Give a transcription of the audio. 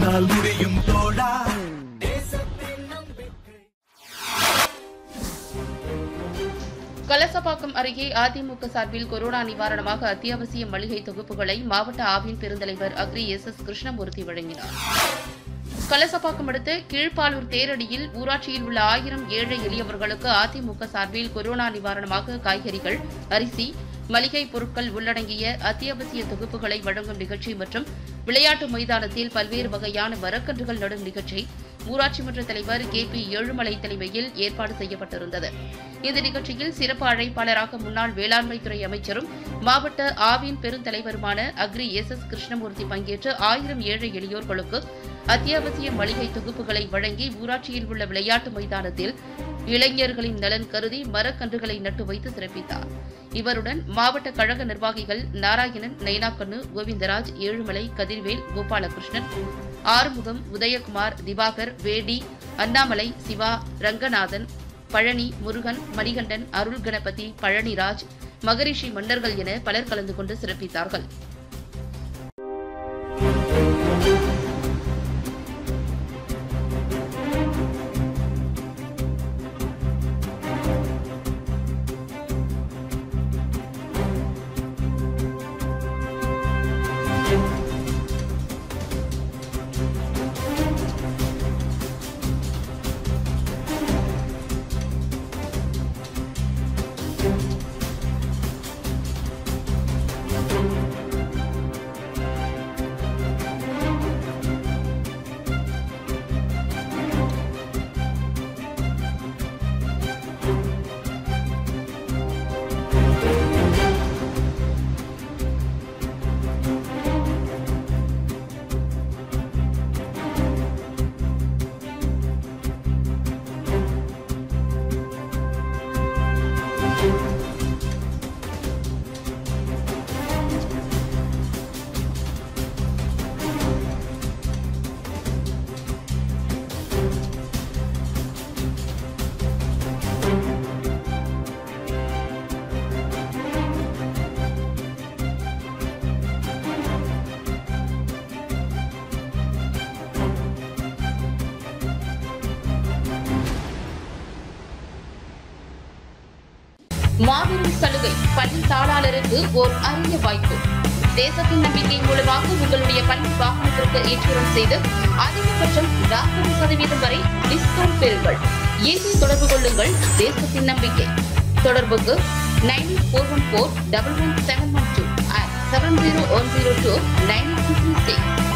உன்னால் முடியும் தோழா கலசப்பாக்கம் அருகே அதிமுக சார்பில் கொரோனா நிவாரணமாக அத்தியாவசிய மளிகை தொகுப்புகளை மாவட்ட ஆவின் பெருந்தலைவர் அக்ரி எஸ் எஸ் கிருஷ்ணமூர்த்தி வழங்கினார் கலசப்பாக்கம் அடுத்த கீழ்ப்பாலூர் தேரடியில் ஊராட்சியில் உள்ள ஆயிரம் ஏழை எளியவர்களுக்கு அதிமுக சார்பில் கொரோனா நிவாரணமாக காய்கறிகள் அரிசி மளிகை பொருட்கள் உள்ளடங்கிய அத்தியாவசிய தொகுப்புகளை வழங்கும் நிகழ்ச்சி மற்றும் விளையாட்டு மைதானத்தில் பல்வேறு வகையான மரக்கன்றுகள் நடும் நிகழ்ச்சி ஊராட்சி மன்ற தலைவர் கே பி ஏழுமலை தலைமையில் ஏற்பாடு செய்யப்பட்டிருந்தது இந்த நிகழ்ச்சியில் சிறப்பு அழைப்பாளராக முன்னாள் வேளாண்மை துறை அமைச்சரும் மாவட்ட ஆவின் பெருந்தலைவருமான அக்ரி எஸ் எஸ் கிருஷ்ணமூர்த்தி பங்கேற்று ஆயிரம் ஏழை எளியோர்களுக்கு அத்தியாவசிய மளிகை தொகுப்புகளை வழங்கி ஊராட்சியில் உள்ள விளையாட்டு மைதானத்தில் இளைஞர்களின் நலன் கருதி மரக்கன்றுகளை நட்டு வைத்து சிறப்பித்தார் இவருடன் மாவட்ட கழக நிர்வாகிகள் நாராயணன் நைனாக்கண்ணு கோவிந்தராஜ் ஏழுமலை கதிர்வேல் கோபாலகிருஷ்ணன் ஆறுமுகம் உதயகுமார் திவாகர் வேடி அண்ணாமலை சிவா ரங்கநாதன் பழனி முருகன் மணிகண்டன் அருள் கணபதி பழனிராஜ் மகரிஷி மன்னர்கள் என பலர் கலந்து கொண்டு சிறப்பித்தார்கள் மாபெரும் சலுகை பள்ளி தாளாளருக்கு ஓர் அரிய வாய்ப்பு தேசத்தின் நம்பிக்கை மூலமாக உங்களுடைய பள்ளி வாகனத்திற்கு ஏற்றுமதி செய்து அதிகபட்சம் நாற்பது சதவீதம் வரை டிஸ்கவுண்ட் பெறுங்கள் இன்று தொடர்பு கொள்ளுங்கள் தேசத்தின் நம்பிக்கை தொடர்புக்கு nine four one four double one seven one two seven zero one zero two nine six